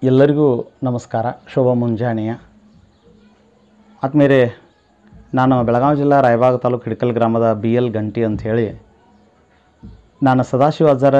ಎಲ್ಲರಿಗೂ ನಮಸ್ಕಾರ ಶುಭ ಮುಂಜಾನೆಯ ಆತ್ಮೀಯರೇ ನಾನು ಬೆಳಗಾವಿ ಜಿಲ್ಲಾ ರಾಯಬಾಗ ತಾಲೂಕು ಹಿಡ್ಕಲ್ ಗ್ರಾಮದ ಬಿ ಎಲ್ ಗಂಟಿ ಅಂಥೇಳಿ ನಾನು ಸದಾಶಿವ ಅಜ್ಜರ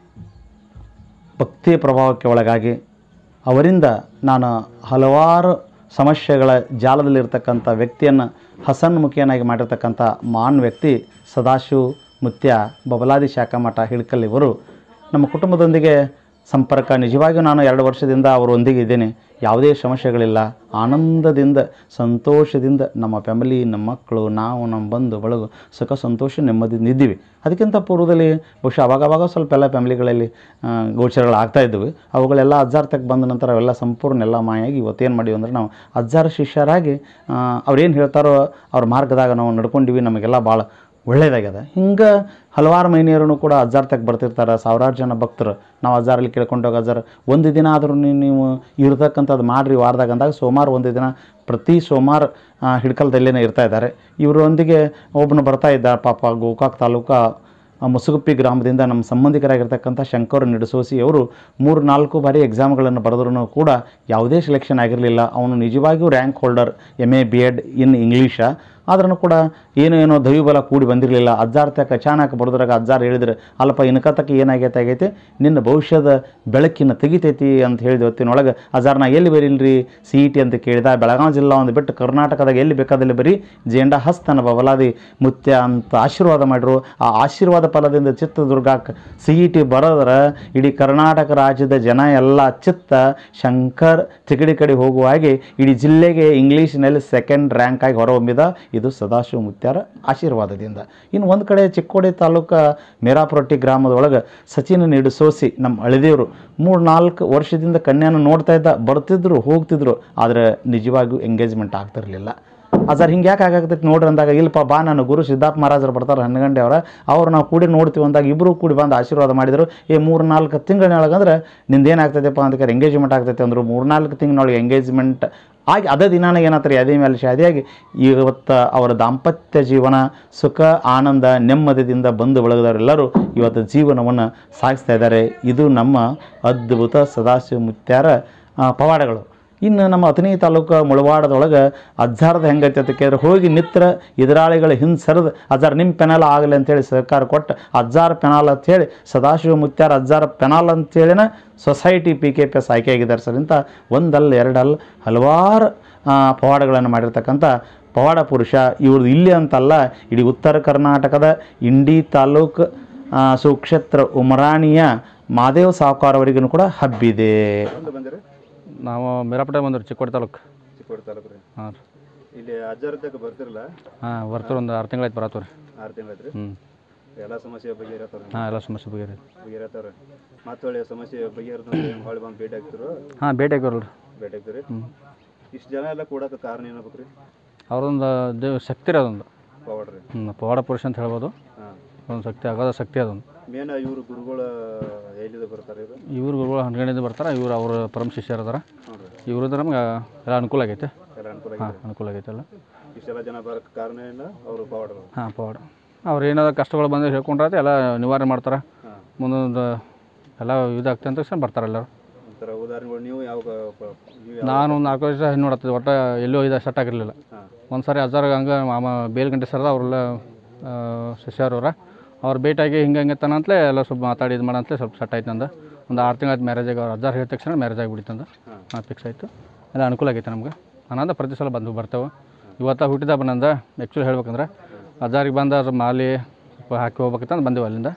ಭಕ್ತಿಯ ಪ್ರಭಾವಕ್ಕೆ ಒಳಗಾಗಿ ಅವರಿಂದ ನಾನು ಹಲವಾರು ಸಮಸ್ಯೆಗಳ ಜಾಲದಲ್ಲಿರ್ತಕ್ಕಂಥ ವ್ಯಕ್ತಿಯನ್ನು ಹಸನ್ಮುಖಿಯನ್ನಾಗಿ ಮಾಡಿರ್ತಕ್ಕಂಥ ಮಾನ್ ವ್ಯಕ್ತಿ ಸದಾಶಿವ ಮುತ್ಯ ಬಬಲಾದಿ ಶಾಖಾ ಮಠ ಹಿಡ್ಕಲ್ ಇವರು ನಮ್ಮ ಕುಟುಂಬದೊಂದಿಗೆ ಸಂಪರ್ಕ ನಿಜವಾಗಿಯೂ ನಾನು ಎರಡು ವರ್ಷದಿಂದ ಅವರೊಂದಿಗೆ ಇದ್ದೇನೆ ಯಾವುದೇ ಸಮಸ್ಯೆಗಳಿಲ್ಲ ಆನಂದದಿಂದ ಸಂತೋಷದಿಂದ ನಮ್ಮ ಫ್ಯಾಮಿಲಿ ನಮ್ಮ ಮಕ್ಕಳು ನಾವು ನಮ್ಮ ಬಂಧು ಬಳಗು ಸುಖ ಸಂತೋಷ ನೆಮ್ಮದಿಯಿಂದ ಇದ್ದೀವಿ ಅದಕ್ಕಿಂತ ಪೂರ್ವದಲ್ಲಿ ಬಹುಶಃ ಅವಾಗ ಅವಾಗ ಸ್ವಲ್ಪ ಎಲ್ಲ ಫ್ಯಾಮಿಲಿಗಳಲ್ಲಿ ಆ, ಗೋಚರಗಳು ಆಗ್ತಾ ಇದ್ದವು ಅವುಗಳೆಲ್ಲ ಅಜ್ಜಾರ್ತಕ್ಕೆ ಬಂದ ನಂತರ ಅವೆಲ್ಲ ಸಂಪೂರ್ಣ ಎಲ್ಲ ಮಾಯಾಗಿ ಇವತ್ತೇನು ಮಾಡಿವಿ ಅಂದ್ರೆ ನಾವು ಅಜ್ಜಾರ ಶಿಷ್ಯರಾಗಿ ಆ, ಅವ್ರೇನು ಹೇಳ್ತಾರೋ ಅವ್ರ ಮಾರ್ಗದಾಗ ನಾವು ನಡ್ಕೊಂಡಿವಿ ನಮಗೆಲ್ಲ ಭಾಳ ಒಳ್ಳೇದಾಗ್ಯದ ಹಿಂಗೆ ಹಲವಾರು ಮಹಿಳೆಯರು ಕೂಡ ಅಜ್ಜಾರ್ತಕ್ಕೆ ಬರ್ತಿರ್ತಾರೆ ಸಾವಿರಾರು ಜನ ಭಕ್ತರು ನಾವು ಅಜ್ಜಾರಲ್ಲಿ ಕೇಳ್ಕೊಂಡೋಗಿ ಅಜ್ಜಾರ ಒಂದು ದಿನ ಆದರೂ ನೀವು ಇರ್ತಕ್ಕಂಥದ್ದು ಮಾಡಿರಿ ವಾರದಾಗ ಅಂದಾಗ ಸೋಮವಾರ ಒಂದು ದಿನ ಪ್ರತಿ ಸೋಮವಾರ ಆ, ಹಿಡ್ಕಲ್ದಲ್ಲೇ ಇರ್ತಾ ಇದ್ದಾರೆ ಇವರೊಂದಿಗೆ ಒಬ್ಬನು ಬರ್ತಾ ಇದ್ದ ಪಾಪ ಗೋಕಾಕ್ ತಾಲೂಕು ಆ ಮುಸುಗುಪ್ಪಿ ಗ್ರಾಮದಿಂದ ನಮ್ಮ ಸಂಬಂಧಿಕರಾಗಿರ್ತಕ್ಕಂಥ ಶಂಕರ್ ನಿಡಸೋಸಿ ಅವರು ಮೂರು ನಾಲ್ಕು ಬಾರಿ ಎಕ್ಸಾಮ್ಗಳನ್ನು ಬರೆದ್ರೂ ಕೂಡ ಯಾವುದೇ ಸೆಲೆಕ್ಷನ್ ಆಗಿರಲಿಲ್ಲ ಅವನು ನಿಜವಾಗಿಯೂ rank holder M A B Ed in English ಆದ್ರೂ ಕೂಡ ಏನೋ ಏನೋ ದೈವಬಲ ಕೂಡಿ ಬಂದಿರಲಿಲ್ಲ ಅಜ್ಜಾರ್ತಕ್ಕೆ ಅಚಾನಕ್ ಬಡದ್ರಾಗ ಅಜ್ಜಾರ್ ಹೇಳಿದ್ರೆ ಅಲ್ಪ ಇನ್ಕತಕ್ಕೆ ಏನಾಗೈತೆ ಆಗೈತೆ ನಿನ್ನ ಭವಿಷ್ಯದ ಬೆಳಕಿನ ತೆಗಿತೈತಿ ಅಂತ ಹೇಳಿದ ಹೊತ್ತಿನೊಳಗೆ ಅಜ್ಜಾರ್ ನಾ ಎಲ್ಲಿ ಬರೀಲ್ರಿ ಸಿ ಇ ಟಿ ಅಂತ ಕೇಳಿದ ಬೆಳಗಾವಿ ಜಿಲ್ಲಾ ಒಂದು ಬಿಟ್ಟು ಕರ್ನಾಟಕದಾಗ ಎಲ್ಲಿ ಬೇಕಾದಲ್ಲಿ ಬರೀ ಜೇಂಡಾ ಹಸ್ತನ ಬಬಲಾದಿ ಮುತ್ಯ ಅಂತ ಆಶೀರ್ವಾದ ಮಾಡಿರು ಆ ಆಶೀರ್ವಾದ ಫಲದಿಂದ ಚಿತ್ರದುರ್ಗಕ್ಕೆ ಸಿ ಇ ಟಿ ಬರೋದ್ರ ಇಡೀ ಕರ್ನಾಟಕ ರಾಜ್ಯದ ಜನ ಎಲ್ಲ ಚಿತ್ತ ಶಂಕರ್ ತಿಗಡಿ ಕಡೆ ಹೋಗುವ ಹಾಗೆ ಇಡೀ ಜಿಲ್ಲೆಗೆ ಇಂಗ್ಲೀಷ್ನಲ್ಲಿ ಸೆಕೆಂಡ್ ರ್ಯಾಂಕ್ ಆಗಿ ಹೊರಹೊಮ್ಮಿದ ಇದು ಸದಾಶಿವ ಮುತ್ಯಾರ ಆಶೀರ್ವಾದದಿಂದ ಇನ್ನು ಒಂದು ಕಡೆ ಚಿಕ್ಕೋಡಿ ತಾಲೂಕು ಮೇರಾಪುರಟ್ಟಿ ಗ್ರಾಮದೊಳಗೆ ಸಚಿನ್ ನಿಡಸೋಸಿ ನಮ್ಮ ಅಳಿದೇವರು ಮೂರು ನಾಲ್ಕು ವರ್ಷದಿಂದ ಕನ್ಯಾನ ನೋಡ್ತಾ ಇದ್ದ ಬರ್ತಿದ್ರು ಹೋಗ್ತಿದ್ರು ಆದರೆ ನಿಜವಾಗಿಯೂ ಎಂಗೇಜ್ಮೆಂಟ್ ಆಗ್ತಿರಲಿಲ್ಲ ಸರ್ ಹಿಂಗೆ ಯಾಕೆ ಆಗಾಗ್ತೈತೆ ನೋಡ್ರಿ ಅಂದಾಗ ಇಲ್ಲಪ್ಪ ಬಾ ನಾನು ಗುರು ಸಿದ್ಧಾರ್ಥ ಮಹಾರಾಜರು ಬರ್ತಾರೆ ಹನ್ನಗಂಡೆ ಅವರ ಅವ್ರು ನಾವು ಕೂಡಿ ನೋಡ್ತೀವಿ ಅಂದಾಗ ಇಬ್ಬರು ಕೂಡಿ ಬಂದು ಆಶೀರ್ವಾದ ಮಾಡಿದರು ಈ ಮೂರು ನಾಲ್ಕು ತಿಂಗಳಿನೊಳಗೆ ಅಂದ್ರೆ ನಿಂದು ಏನಾಗ್ತೈತೆಪ್ಪ ಅಂತ ಎಂಗೇಜ್ಮೆಂಟ್ ಆಗ್ತೈತೆ ಅಂದರು ಮೂರು ನಾಲ್ಕು ತಿಂಗಳಿನೊಳಗೆ ಎಂಗೇಜ್ಮೆಂಟ್ ಆಗಿ ಅದೇ ದಿನಾನ ಏನಾಗ್ತಾರೆ ಅದೇ ಮೇಲೆ ಶಾದಿಯಾಗಿ ಇವತ್ತು ಅವರ ದಾಂಪತ್ಯ ಜೀವನ ಸುಖ ಆನಂದ ನೆಮ್ಮದಿಯಿಂದ ಬಂದು ಬಳಗದವರೆಲ್ಲರೂ ಇವತ್ತು ಜೀವನವನ್ನು ಸಾಗಿಸ್ತಾ ಇದ್ದಾರೆ ಇದು ನಮ್ಮ ಅದ್ಭುತ ಸದಾಶಿವ ಮುತ್ಯಾರ ಆ, ಪವಾಡಗಳು ಇನ್ನು ನಮ್ಮ ಅಥಣಿ ತಾಲೂಕು ಮುಳವಾಡದೊಳಗೆ ಅಜ್ಜಾರದ ಹೆಂಗೈತೆ ಅಂತ ಕೇಳಿದ್ರೆ ಹೋಗಿ ನಿತ್ರ ಎದುರಾಳಿಗಳ ಹಿಂದೆ ಸರಿದು ಅಜ್ಜಾರ್ ನಿಮ್ಮ ಪೆನಾಲ್ ಆಗಲಿ ಅಂತೇಳಿ ಸಹಕಾರ ಕೊಟ್ಟು ಅಜ್ಜಾರ್ ಪೆನಾಲ್ ಅಂತೇಳಿ ಸದಾಶಿವ ಮುತ್ಯಾರ ಅಜ್ಜಾರ ಪೆನಾಲ್ ಅಂತೇಳಿನ society P K P S ಆಯ್ಕೆಯಾಗಿದ್ದಾರೆ ಸರ್ ಇಂಥ ಒಂದಲ್ಲ ಎರಡಲ್ಲ ಹಲವಾರು ಆ, ಪವಾಡಗಳನ್ನು ಮಾಡಿರ್ತಕ್ಕಂಥ ಪವಾಡ ಪುರುಷ ಇವ್ರದ್ದು ಇಲ್ಲಿ ಅಂತಲ್ಲ ಇಡೀ ಉತ್ತರ ಕರ್ನಾಟಕದ ಇಂಡಿ ತಾಲೂಕು ಆ, ಸುಕ್ಷೇತ್ರ ಉಮರಾಣಿಯ ಮಾದೇವ್ ಸಾವುಕಾರವರಿಗೂ ಕೂಡ ಹಬ್ಬಿದೆ ನಾವು ಮಿರಾಪಟ್ಟೆ ಬಂದ್ರಿ ಚಿಕ್ಕೋಡಿ ತಾಲೂಕು ಚಿಕ್ಕೋಡಿ ತಾಲೂಕು ರೀ ಹಾಂ ರೀ ಇಲ್ಲಿ ಅಜ್ಜಾರದಕ್ಕೆ ಬರ್ತಿರಲ್ಲ ಹಾಂ ಬರ್ತೀವಿ ಒಂದು ಆರು ತಿಂಗಳಾಯ್ತು ಬರತ್ತವ್ರಿ ಆರು ತಿಂಗಳು ರೀ ಹ್ಞೂ ಎಲ್ಲ ಸಮಸ್ಯೆ ಬಗೆಹರತ್ತವ್ರ ಹಾಂ ಎಲ್ಲ ಸಮಸ್ಯೆ ಬಗೆಹರಿ ಬಗೆಹರತ್ತವ್ರ ಮತ್ತೆ ಒಳ್ಳೆ ಸಮಸ್ಯೆ ಬಗೆಹರಿದ ಹೊಳ್ಳಿ ಬಂದು ಭೇಟಿ ಆಗ್ತಿರು ಹಾಂ ಭೇಟಿ ಆಗಿರಲ್ಲ ರೀ ಭೇಟಿ ಆಗ್ತೀರಿ ಹ್ಞೂ ಇಷ್ಟು ಜನ ಎಲ್ಲ ಕೂಡಕ್ಕೆ ಕಾರಣ ಏನಾಗ್ಬೇಕು ರೀ ಅವ್ರೊಂದು ದೇವ್ ಶಕ್ತಿ ರೀ ಅದೊಂದು ಪವಾಡ್ ರೀ ಹ್ಞೂ ಪವಾಡ ಪುರುಷ ಅಂತ ಹೇಳ್ಬೋದು ಹಾಂ ಒಂದು ಶಕ್ತಿ ಆಗೋದ ಶಕ್ತಿ ಅದೊಂದು ಮೇನ್ ಇವರು ಗುರುಗಳ ಎಲ್ಲಿಂದ ಬರ್ತಾರೆ ಇವರು ಇವ್ರು ಗುರುಗಳು ಹನ್ಗಣಿಂದ ಬರ್ತಾರೆ ಇವ್ರು ಅವ್ರ ಪರಮ ಶಿಷ್ಯರು ಅದಾರ ಹ್ಞೂ ರೀ ಇವ್ರದ್ದು ನಮ್ಗೆ ಎಲ್ಲ ಅನುಕೂಲ ಆಗೈತೆ ಎಲ್ಲ ಅನುಕೂಲ ಹಾಂ ಆಗಿದೆ ಅನುಕೂಲ ಆಗೈತೆ ಎಲ್ಲ ಇಷ್ಟೆಲ್ಲ ಜನ ಬರೋಕ್ಕೆ ಕಾರಣ ಏನು ಅವರು ಪವಾಡರು ಹಾಂ ಪವಾಡ ಅವ್ರು ಏನಾದ್ರು ಕಷ್ಟಗಳು ಬಂದು ಹೇಳ್ಕೊಂಡ್ರೆ ಎಲ್ಲ ನಿವಾರಣೆ ಮಾಡ್ತಾರೆ ಹಾಂ ಮುಂದೊಂದು ಎಲ್ಲ ಇದಾಗ್ತದೆ ಅಂತ ತಕ್ಷಣ ಬರ್ತಾರೆ ಎಲ್ಲರೂ ಒಂಥರ ಉದಾಹರಣೆಗಳು ನೀವು ಯಾವ ಪ- ನೀವು ಯಾವ ನಾನು ಒಂದು ನಾಲ್ಕು ವರ್ಷ ಹಿಂದೆ ನೋಡತ್ತಿದ್ದೆ ಒಟ್ಟು ಎಲ್ಲೂ ಇದು ಸೆಟ್ ಆಗಿರಲಿಲ್ಲ ಹಾಂ ಒಂದು ಸಾರಿ ಹಜಾರ್ ಹಂಗೆ ಮಾಮ ಬೇಲ್ಗಂಟೆ ಸರ್ದ ಅವರೆಲ್ಲ ಶಿಷ್ಯರವ್ರ ಅವ್ರು ಭೇಟಿಯಾಗಿ ಹಿಂಗೆ ಹಿಂಗೆ ಅಂತಲೇ ಎಲ್ಲ ಸ್ವಲ್ಪ ಮಾತಾಡಿ ಇದು ಮಾಡಂತಲೇ ಸ್ವಲ್ಪ ಸೆಟ್ ಆಯ್ತು ನಂದು ಒಂದು ಆರು ತಿಂಗಳು ಮ್ಯಾರೇಜ್ ಆಗಿ ಅವ್ರು ಹಜಾರ್ ಹೇಳಿದ ತಕ್ಷಣ ಮ್ಯಾರೇಜ್ ಆಗಿಬಿಟ್ಟಿತ್ತು ಅಂದ ಹಾಂ. ಹಾಂ ಫಿಕ್ಸ್ ಆಯಿತು ಎಲ್ಲ ಅನುಕೂಲ ಆಗೈತೆ ನಮ್ಗೆ ನಾನಂದ ಪ್ರತಿ ಸಲ ಬಂದು ಬರ್ತೇವೆ ಇವತ್ತು ಹುಟ್ಟಿದ ಬಂದ ಆ್ಯಕ್ಚುಲಿ ಹೇಳ್ಬೇಕಂದ್ರೆ ಹಜಾರಿಗೆ ಬಂದ ಅದ್ರ ಮಾಲಿ ಸ್ವಲ್ಪ ಹಾಕಿ ಹೋಗ್ಬೇಕಿತ್ತು ಬಂದೆವು ಅಲ್ಲಿಂದ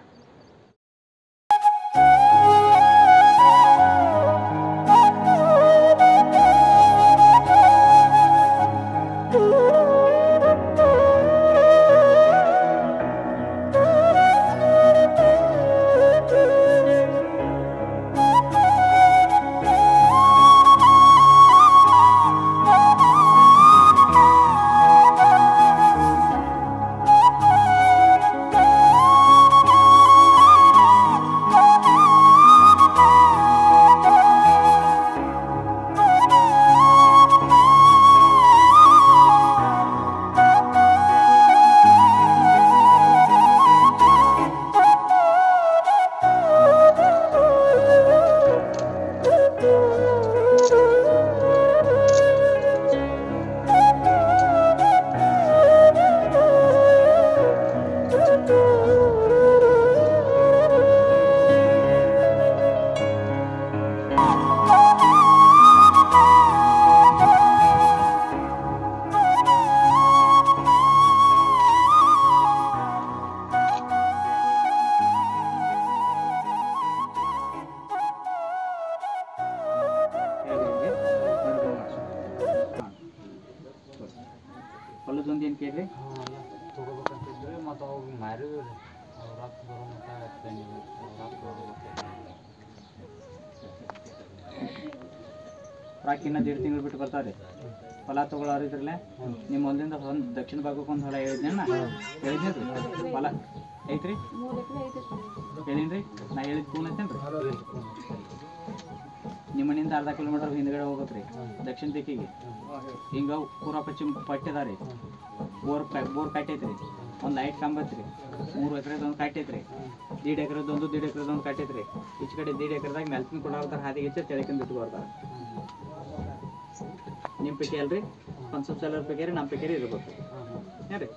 Thank ರಾಕಿ ಇನ್ನ ದೇಡ್ ತಿಂಗಳು ಬಿಟ್ಟು ಬರ್ತಾರೆ ಹೊಲ ತಗೊಳ್ಳೋರು ಇದ್ರಲ್ಲೇ ನಿಮ್ಮ ಹೊಲದಿಂದ ಒಂದು ದಕ್ಷಿಣ ಭಾಗಕ್ಕೆ ಒಂದು ಹೊಲ ಹೇಳಿದ್ನ ಹೇಳಿದ್ನಿ ಹೊಲ ಐತ್ರಿ ಹೇಳಿನ್ರಿ ನಾ ಹೇಳಿದ್ ಫೋನ್ ಐತೇನ್ರಿ ನಿಮ್ಮ ಮನೆಯಿಂದ ಅರ್ಧ ಕಿಲೋಮೀಟರ್ ಹಿಂದ್ಗಡೆ ಹೋಗ್ಬೇಕ್ರಿ ದಕ್ಷಿಣ ದಿಕ್ಕಿಗೆ ಹಿಂಗ ಪೂರ ಪಶ್ಚಿಮ ಪಟ್ಟಿದಾರಿ ಬೋರ್ ಬೋರ್ ಕಟ್ಟೈತ್ರಿ ಒಂದು ಲೈಟ್ ಕಂಬತ್ರಿ ಮೂರು ಎಕರೆದ ಒಂದು ಕಟ್ಟೈತ್ರಿ ದೀಡ್ ಎಕರೆದೊಂದು ದೀಡ್ ಎಕರೆದೊಂದು ಕಟ್ಟೈತ್ರಿ ಈಚೆ ಕಡೆ ದೀಡ್ ಎಕರೆದಾಗ ಮೆಲ್ಕಿನ ಕೊಡೋರ್ತಾರ ಹಾದಿಗೆ ಹೆಚ್ಚು ತೆಳಕಿಂದ ಬಿಟ್ಟು ಬರ್ತಾರ ನಿಮ್ಮ ಪೈಕಿ ಅಲ್ರಿ ಒಂದು ಸ್ವಲ್ಪ ಸಲ ಪೈಕಿ ನಮ್ಮ ಪೈಕಿ ಇರ್ಬೇಕು ಏನ್ ರೀ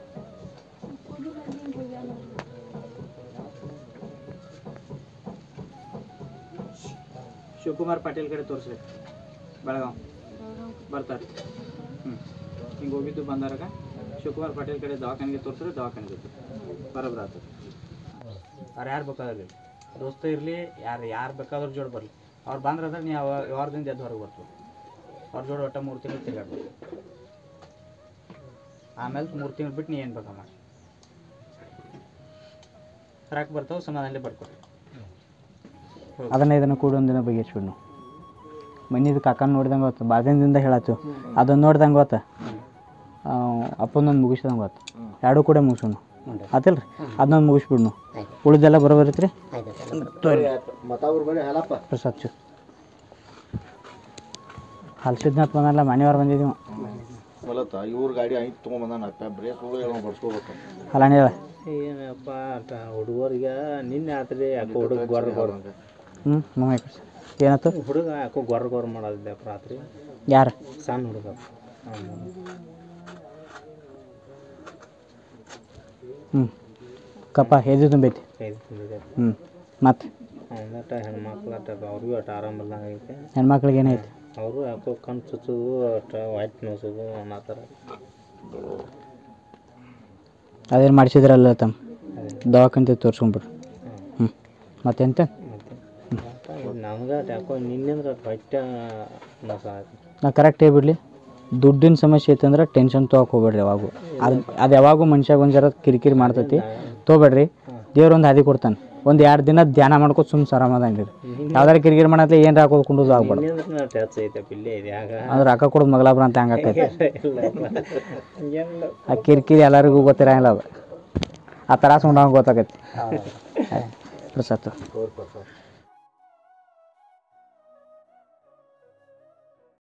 ಶಿವಕುಮಾರ್ ಪಾಟೀಲ್ ಕಡೆ ತೋರಿಸ್ರಿ ಬೆಳಗಾವ್ ಬರ್ತಾರೆ ಹ್ಞೂ ಹಿಂಗೆ ಹೋಗಿದ್ದು ಬಂದಾರಾಗ ಶಿವಕುಮಾರ್ ಪಾಟೀಲ್ ಕಡೆ ದವಾಖಾನೆಗೆ ತೋರಿಸ್ರೆ ದವಾಖಾನೆಗೆ ಬರೋಬ್ರ ಆತು ಅವ್ರು ಯಾರು ಬೇಕಾದ್ರಿ ದೋಸ್ತ ಇರಲಿ ಯಾರು ಯಾರು ಬೇಕಾದ್ರೂ ಜೋಡಿ ಬರಲಿ ಅವ್ರು ಬಂದ್ರೆ ನೀವು ಯಾವ ವಾರದಿಂದ ಎದ್ದು ಹೊರಗೆ ಬರ್ತೀವಿ ಅವ್ರ ಜೋಡಿ ಒಟ್ಟು ಮೂರು ತಿಂಗಳು ತಿರ್ಗಾಡ್ಬೇಕು ಆಮೇಲೆ ಮೂರು ತಿಂಗಳು ಬಿಟ್ಟು ನೀ ಏನು ಬೇಕಾ ಮಾಡಿ ಹರಾಕ್ ಬರ್ತಾವೆ ಸಮಾಧಾನಲೇ ಬರ್ಕೊಡ್ರಿ ಅದನ್ನ ಇದನ್ನ ಕೂಡ ಒಂದಿನ ಬಗೆಹರಿಸ್ಬಿಡು ನಾವು ಮನಿದು ಕಾಕನ ನೋಡ್ದಂಗೆ ಗೊತ್ತು ಬಾಜನದಿಂದ ಹೇಳತ್ತು ಅದನ್ನ ನೋಡ್ದಂಗೆ ಗೊತ್ತ ಅಪ್ಪನೊಂದು ಮುಗಿಸ್ದಂಗೆ ಗೊತ್ತು ಎರಡೂ ಕೂಡ ಮುಗಿಸೋಣ ಆತಿಲ್ಲ ರೀ ಅದನ್ನೊಂದು ಮುಗಿಸ್ಬಿಡು ನಾವು ಉಳಿದೆಲ್ಲ ಬರೋಬರ್ ಐತ್ರಿ ಪ್ರಸಾದ್ ಚು ಹಲ್ಸಿದ್ನತ್ ಬಂದಲ್ಲ ಮನೆಯವ್ರು ಬಂದಿದ್ದೀವಿ ಹೊಲತ್ತ ಇವ್ರ ಗಾಡಿ ಐದು ತೊಗೊಂಬಂದಾನ ಬ್ರೇಕ್ ಏನೋ ಬಡ್ಸ್ಕೋಬೇಕು ಅಲ್ಲ ಹೇಳ ಏನಪ್ಪ ಹುಡುಗರಿಗೆ ನಿನ್ನೆ ಆತ್ರಿ ಯಾಕೋ ಹುಡುಗ ಗೊರ್ರ ಗೊರ್ರ ಹ್ಞೂ ಮಮ್ಮ ಏನಾಯ್ತು ಹುಡುಗ ಯಾಕೋ ಗೊರ್ರ ಗೊರ್ರ ಮಾಡೋದಿದ್ದೆ ರಾತ್ರಿ ಯಾರು ಸಣ್ಣ ಹುಡುಗ ಹ್ಞೂ ಕಪ್ಪ ಎದ್ದು ತುಂಬೈತಿ ಹ್ಞೂ ಮತ್ತೆ ಅಟ ಹೆಣ್ಮಕ್ಳು ಅಟ ಅವ್ರಿಗೂ ಅಟ ಆರಾಮಿಲ್ದಂಗೆ ಐತೆ ಹೆಣ್ಮಕ್ಳಿಗೆ ಏನೈತಿ ಅವರು ಯಾಕೋ ಕಣ್ಣು ಚುಚ್ಚೋದು ಅಟ ವೈಟ್ ನೋಸೋದು ಅನ್ನತ್ತಾರ ಅದೇನು ಮಾಡಿಸಿದ್ರಲ್ಲ ತಮ್ಮ ದವಾಖಾನೆ ತೋರಿಸ್ಕೊಂಬಿಡ್ರಿ ಹ್ಞೂ ಮತ್ತೆಂತ ಮತ್ತೆ ನಮ್ಗೆ ಯಾಕೋ ನಿನ್ನೆಂದ್ರೆ ಹೊಟ್ಟೆ ನೋಸ ಆಯ್ತು ನಾ ಕರೆಕ್ಟ್ ಹೇಳ್ಬಿಡ್ಲಿ ದುಡ್ಡಿನ ಸಮಸ್ಯೆ ಐತಂದ್ರೆ ಟೆನ್ಷನ್ ತೊಗೊಕ್ ಹೋಗ್ಬೇಡ್ರಿ ಯಾವಾಗೂ ಅದು ಅದು ಯಾವಾಗೂ ಮನುಷ್ಯಾಗ ಒಂದು ಜರ ಕಿರಿಕಿರಿ ಮಾಡ್ತೈತಿ ತೊಗೊಬೇಡ್ರಿ ದೇವ್ರ ಒಂದು ಹಾದಿ ಕೊಡ್ತಾನೆ ಒಂದು ಎರಡು ದಿನ ಧ್ಯಾನ ಮಾಡ್ಕೊತ ಸುಮ್ಮನೆ ಸರಾಮದಂಗೆ ರೀ ಯಾವ್ದಾರ ಕಿರಿಕಿರಿ ಮಾಡತ್ಲೆ ಏನು ಹಾಕೋದು ಕುಂಡೋದು ಆಗ್ಬಾರ್ದು ನಿನ್ನೆಂದ್ರೆ ಟಚ್ ಐತೆ ಇಲ್ಲೇ ಇದೆ ಆಗ ಅಂದ್ರೆ ರೊಕ್ಕ ಕೊಡೋದು ಮಗಳಾಬ್ರ ಅಂತ ಹಂಗೆ ಆಕೈತಿ ಇಲ್ಲ ಹಂಗೇನಿಲ್ಲ ಆ ಕಿರಿಕಿರಿ ಎಲ್ಲರಿಗೂ ಗೊತ್ತಿರಂಗಿಲ್ಲ ಅದು ಆ ತ್ರಾಸ ಉಂಡವಂಗೆ ಗೊತ್ತಾಗೈತಿ ಪ್ರಸಾದ್